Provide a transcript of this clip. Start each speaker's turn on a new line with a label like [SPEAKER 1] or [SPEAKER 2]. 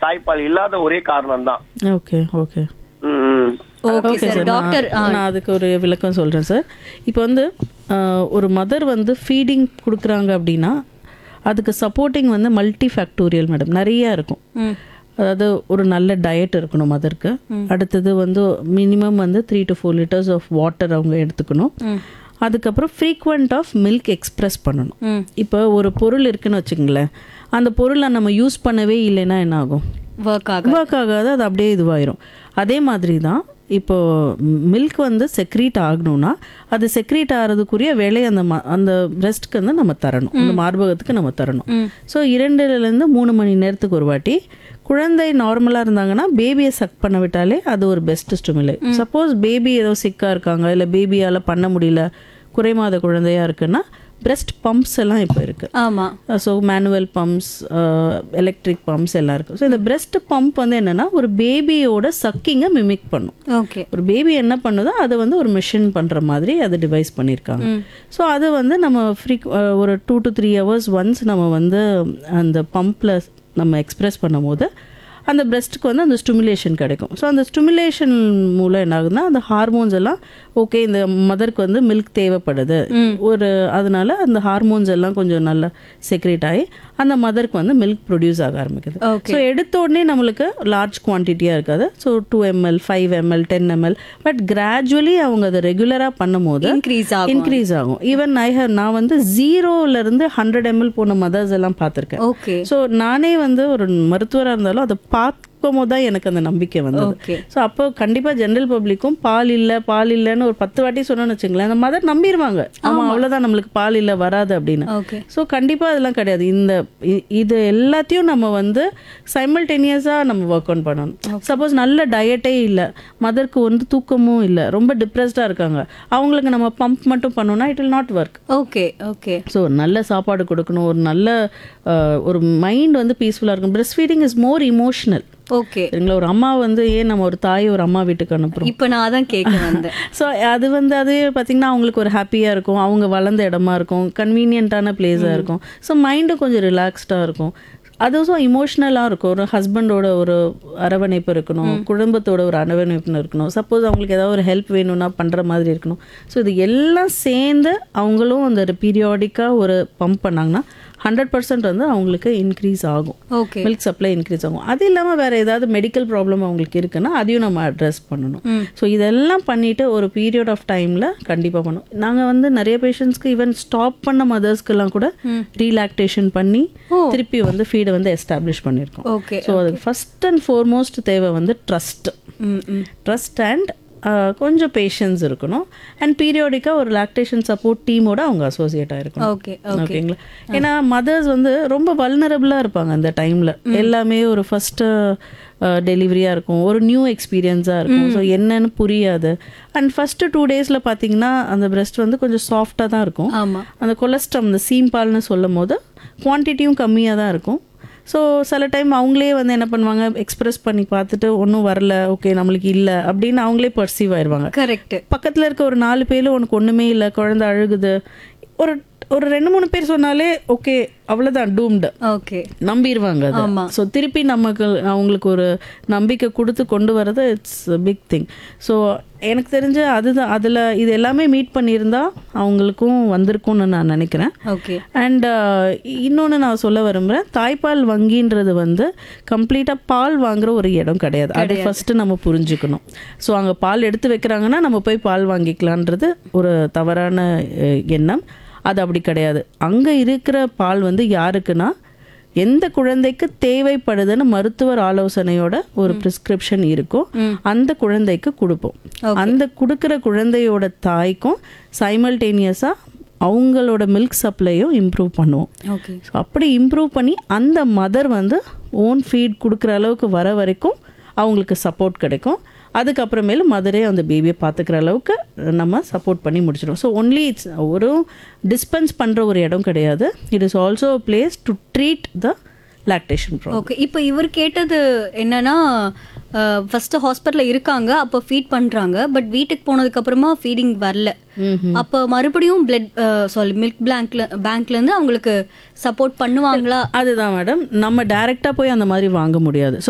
[SPEAKER 1] தாய்ப்பால் இல்லாத ஒரே காரணம் தான்
[SPEAKER 2] okay okay
[SPEAKER 3] okay
[SPEAKER 2] okay
[SPEAKER 3] sir
[SPEAKER 2] sir
[SPEAKER 3] doctor
[SPEAKER 2] நான் நான் அதுக்கு ஒரு விளக்கம் சொல்கிறேன் சார் இப்போ வந்து ஆஹ், ஒரு மதர் வந்து ஃபீடிங் கொடுக்குறாங்க அப்படின்னா அதுக்கு சப்போர்ட்டிங் வந்து மல்டி ஃபேக்டோரியல் மேடம் நிறைய இருக்கும்
[SPEAKER 3] ம்
[SPEAKER 2] அதாவது ஒரு நல்ல டயட் இருக்கணும் மதருக்கு அடுத்தது வந்து மினிமம் வந்து three to four litres of water அவங்க எடுத்துக்கணும் அதுக்கப்புறம் ஃப்ரீக்வெண்ட் ஆஃப் மில்க் எக்ஸ்பிரஸ் பண்ணணும்
[SPEAKER 3] ம்
[SPEAKER 2] இப்போ ஒரு பொருள் இருக்குன்னு வச்சுங்களேன் அந்த பொருளை நம்ம யூஸ் பண்ணவே இல்லைன்னா என்ன ஆகும்
[SPEAKER 3] ஒர்க் ஆக
[SPEAKER 2] ஒர்க் ஆகாது அது அப்படியே இதுவாயிரும் அதே மாதிரி தான் இப்போ மில்க் வந்து செக்ரீட் ஆகணும்னா அது செக்ரீட் ஆகிறதுக்குரிய வேலையை அந்த ம- அந்த பிரெஸ்ட்க்கு வந்து நம்ம தரணும் அந்த மார்பகத்துக்கு நம்ம தரணும் ஸோ இரண்டுலேருந்து மூணு மணி நேரத்துக்கு ஒரு வாட்டி குழந்தை நார்மலாக இருந்தாங்கன்னா பேபியை சக் பண்ண விட்டாலே அது ஒரு பெஸ்ட் ஸ்டிமுலை சப்போஸ் பேபி ஏதோ சிக்காக இருக்காங்க இல்லை பேபியால் பண்ண முடியல குறைமாத குழந்தையா இருக்குன்னா பிரெஸ்ட் பம்ப்ஸ் எல்லாம் இப்போ இருக்குது
[SPEAKER 3] ஆமா
[SPEAKER 2] so manual pumps electric pumps எல்லாம் இருக்குது ஸோ இந்த பிரெஸ்ட் பம்ப் வந்து என்னென்னா ஒரு பேபியோட சக்கிங்கை மிமிக் பண்ணும்
[SPEAKER 3] ஓகே
[SPEAKER 2] ஒரு பேபி என்ன பண்ணுதோ அதை வந்து ஒரு மிஷின் பண்ணுற மாதிரி அதை டிவைஸ் பண்ணியிருக்காங்க ஸோ அது வந்து நம்ம ஃப்ரீ ஒரு two to three hours once நம்ம வந்து அந்த பம்பில் நம்ம எக்ஸ்பிரஸ் பண்ணும்போது அந்த பிரெஸ்ட்டுக்கு வந்து அந்த ஸ்டிமுலேஷன் கிடைக்கும் ஸோ அந்த ஸ்டிமுலேஷன் மூலம் என்ன ஆகுதுன்னா அந்த ஹார்மோன்ஸ் எல்லாம் ஓகே இந்த மதருக்கு வந்து மில்க் தேவைப்படுது ஒரு அதனால அந்த ஹார்மோன்ஸ் எல்லாம் கொஞ்சம் நல்லா செக்ரேட் ஆகி அந்த மதருக்கு வந்து மில்க் ப்ரொடியூஸ் ஆக ஆரம்பிக்குது
[SPEAKER 3] Okay.
[SPEAKER 2] ஸோ எடுத்த உடனே நம்மளுக்கு லார்ஜ் குவான்டிட்டியாக இருக்காது so two ml five ml ten ml but gradually அவங்க அதை ரெகுலராக பண்ணும்போது
[SPEAKER 3] இன்க்ரீஸ் ஆகும்
[SPEAKER 2] இன்க்ரீஸ் ஆகும் ஈவன் ஐ ஹவ் நான் வந்து ஜீரோல இருந்து ஹண்ட்ரட் எம்எல் போன மதர்ஸ் எல்லாம் பார்த்துருக்கேன்
[SPEAKER 3] ஓகே
[SPEAKER 2] ஸோ நானே வந்து ஒரு மருத்துவராக இருந்தாலும் அதை பார்க்கும் போது தான் எனக்கு அந்த நம்பிக்கை வந்தது
[SPEAKER 3] ஓகே
[SPEAKER 2] ஸோ அப்போ கண்டிப்பாக ஜென்ரல் பப்ளிக்கும் பால் இல்லை பால் இல்லைன்னு ஒரு பத்து வாட்டி சொன்னோன்னு வச்சுங்களேன் அந்த மதர் நம்பிடுவாங்க ஆமாம் அவ்வளோதான் நம்மளுக்கு பால் இல்லை வராது அப்படின்னு
[SPEAKER 3] ஓகே
[SPEAKER 2] ஸோ கண்டிப்பாக அதெல்லாம் கிடையாது இந்த இ- இது எல்லாத்தையும் நம்ம வந்து சைமல்டேனியஸாக நம்ம ஒர்க் ஆன் பண்ணணும் சப்போஸ் நல்ல டயட்டே இல்லை மதருக்கு வந்து தூக்கமும் இல்லை ரொம்ப டிப்ரெஸ்டாக இருக்காங்க அவங்களுக்கு நம்ம பம்ப் மட்டும் பண்ணோம்னா it will not work
[SPEAKER 3] okay okay
[SPEAKER 2] so நல்ல சாப்பாடு கொடுக்கணும் ஒரு நல்ல அஹ், ஒரு மைண்ட் வந்து பீஸ்ஃபுல்லாக இருக்கும் breast feeding is more emotional
[SPEAKER 3] okay
[SPEAKER 2] சரிங்களா ஒரு அம்மா வந்து ஏன் நம்ம ஒரு தாய் ஒரு அம்மா வீட்டுக்கு அனுப்புகிறோம்
[SPEAKER 3] இப்போ நான் அதான் கேட்க வந்தேன்
[SPEAKER 2] ஸோ அது வந்து அது பார்த்திங்கன்னா அவங்களுக்கு ஒரு ஹாப்பியாக இருக்கும் அவங்க வளர்ந்த இடமா இருக்கும் கன்வீனியண்ட்டான பிளேஸாக இருக்கும் ஸோ மைண்டும் கொஞ்சம் ரிலாக்ஸ்டாக இருக்கும் அதுவும் இமோஷ்னலாக இருக்கும் ஒரு ஹஸ்பண்டோட ஒரு அரவணைப்பு இருக்கணும் குடும்பத்தோட ஒரு அரவணைப்பு இருக்கணும் சப்போஸ் அவங்களுக்கு ஏதாவது ஒரு ஹெல்ப் வேணும்னா பண்ணுற மாதிரி இருக்கணும் ஸோ இது எல்லாம் சேர்ந்து அவங்களும் அந்த பீரியாடிக்காக ஒரு பம்ப் பண்ணாங்கன்னா ஹண்ட்ரட் பர்சன்ட் வந்து அவங்களுக்கு இன்க்ரீஸ் ஆகும்
[SPEAKER 3] ஓகே
[SPEAKER 2] மில்க் சப்ளை இன்க்ரீஸ் ஆகும் அது இல்லாமல் வேறு ஏதாவது மெடிக்கல் ப்ராப்ளம் அவங்களுக்கு இருக்குன்னா அதையும் நம்ம அட்ரஸ் பண்ணணும் ஸோ இதெல்லாம் பண்ணிட்டு ஒரு பீரியட் ஆஃப் டைமில் கண்டிப்பாக பண்ணணும் நாங்கள் வந்து நிறைய பேஷண்ட்ஸ்க்கு ஈவன் ஸ்டாப் பண்ண மதர்ஸ்க்கெல்லாம் கூட ரீலாக்டேஷன் பண்ணி திருப்பி வந்து ஃபீடை வந்து எஸ்டாப்ளிஷ் பண்ணியிருக்கோம்
[SPEAKER 3] ஓகே
[SPEAKER 2] ஸோ அதுக்கு ஃபஸ்ட் அண்ட் ஃபோர்மோஸ்ட் தேவை வந்து trust
[SPEAKER 3] hmm hmm
[SPEAKER 2] trust and கொஞ்சம் பேஷன்ஸ் இருக்கணும் அண்ட் பீரியாடிக்காக ஒரு லாக்டேஷன் சப்போர்ட் டீமோட அவங்க அசோசியேட் ஆயிருக்கணும்
[SPEAKER 3] ஓகே ஓகே
[SPEAKER 2] ஓகேங்களா ஏன்னா மதர்ஸ் வந்து ரொம்ப வல்னரபிளாக இருப்பாங்க அந்த டைமில் எல்லாமே ஒரு ஃபஸ்ட்டு டெலிவரியாக இருக்கும் ஒரு நியூ எக்ஸ்பீரியன்ஸாக இருக்கும் ஸோ என்னன்னு புரியாது அண்ட் ஃபஸ்ட்டு டூ டேஸில் பார்த்தீங்கன்னா அந்த பிரஸ்ட் வந்து கொஞ்சம் சாஃப்டாக தான் இருக்கும்
[SPEAKER 3] ஆமா
[SPEAKER 2] அந்த கொலஸ்ட்ரம் இந்த சீம்பால்னு சொல்லும் போது குவான்டிட்டியும் கம்மியாக தான் இருக்கும் ஸோ சில டைம் அவங்களே வந்து என்ன பண்ணுவாங்க எக்ஸ்பிரஸ் பண்ணி பார்த்துட்டு ஒன்றும் வரல ஓகே நம்மளுக்கு இல்லை அப்படின்னு அவங்களே பர்சீவ் ஆயிடுவாங்க
[SPEAKER 3] கரெக்ட்
[SPEAKER 2] பக்கத்தில் இருக்க ஒரு நாலு பேர்ல உனக்கு ஒன்றுமே இல்லை குழந்தை அழுகுது ஒரு ஒரு ரெண்டு மூணு பேர் சொன்னாலே ஓகே அவ்வளோதான் டூம்டு
[SPEAKER 3] ஓகே
[SPEAKER 2] நம்பிடுவாங்க அது
[SPEAKER 3] ஆமா.
[SPEAKER 2] ஸோ திருப்பி நமக்கு அவங்களுக்கு ஒரு நம்பிக்கை கொடுத்து கொண்டு வரது இட்ஸ் பிக் திங் ஸோ எனக்கு தெரிஞ்சு அதுதான் அதில் இது எல்லாமே மீட் பண்ணியிருந்தா அவங்களுக்கும் வந்திருக்கும்னு நான் நினைக்கிறேன்
[SPEAKER 3] ஓகே
[SPEAKER 2] அண்ட் இன்னொன்று நான் சொல்ல விரும்புகிறேன் தாய்ப்பால் வங்கின்றது வந்து கம்ப்ளீட்டாக பால் வாங்குற ஒரு இடம் கிடையாது அது ஃபஸ்ட்டு நம்ம புரிஞ்சுக்கணும் ஸோ அங்கே பால் எடுத்து வைக்கிறாங்கன்னா நம்ம போய் பால் வாங்கிக்கலான்றது ஒரு தவறான அஹ், எண்ணம் அது அப்படி கிடையாது அங்கே இருக்கிற பால் வந்து யாருக்குன்னா எந்த குழந்தைக்கு தேவைப்படுதுன்னு மருத்துவர் ஆலோசனையோட ஒரு பிரிஸ்கிரிப்ஷன் இருக்கும் அந்த குழந்தைக்கு கொடுப்போம் அந்த கொடுக்குற குழந்தையோட தாய்க்கும் சைமல்டேனியஸாக அவங்களோட மில்க் சப்ளையும் இம்ப்ரூவ் பண்ணுவோம்
[SPEAKER 3] ஓகே
[SPEAKER 2] ஸோ அப்படி இம்ப்ரூவ் பண்ணி அந்த மதர் வந்து ஓன் ஃபீட் கொடுக்குற அளவுக்கு வர வரைக்கும் அவங்களுக்கு சப்போர்ட் கிடைக்கும் அதுக்கப்புறமேலு மதரே அந்த பேபியை பார்த்துக்கிற அளவுக்கு நம்ம சப்போர்ட் பண்ணி முடிச்சிடும் ஸோ ஒன்லி இட்ஸ் ஒரு டிஸ்பென்ஸ் பண்ணுற ஒரு இடம் கிடையாது it is also place to treat the lactation problem
[SPEAKER 3] okay இப்போ இவர் கேட்டது என்னன்னா ஃபர்ஸ்ட் ஹாஸ்பிட்டல்ல இருக்காங்க அப்போ ஃபீட் பண்றாங்க பட் வீட்டுக்கு போனதுக்கு அப்புறமா ஃபீடிங் வரல அப்போ மறுபடியும் பிளட் சாரி மில்க் பேங்க்ல பேங்க்ல இருந்து அவங்களுக்கு சப்போர்ட் பண்ணுவாங்களா
[SPEAKER 2] அதுதான் மேடம் நம்ம டைரெக்டாக போய் அந்த மாதிரி வாங்க முடியாது ஸோ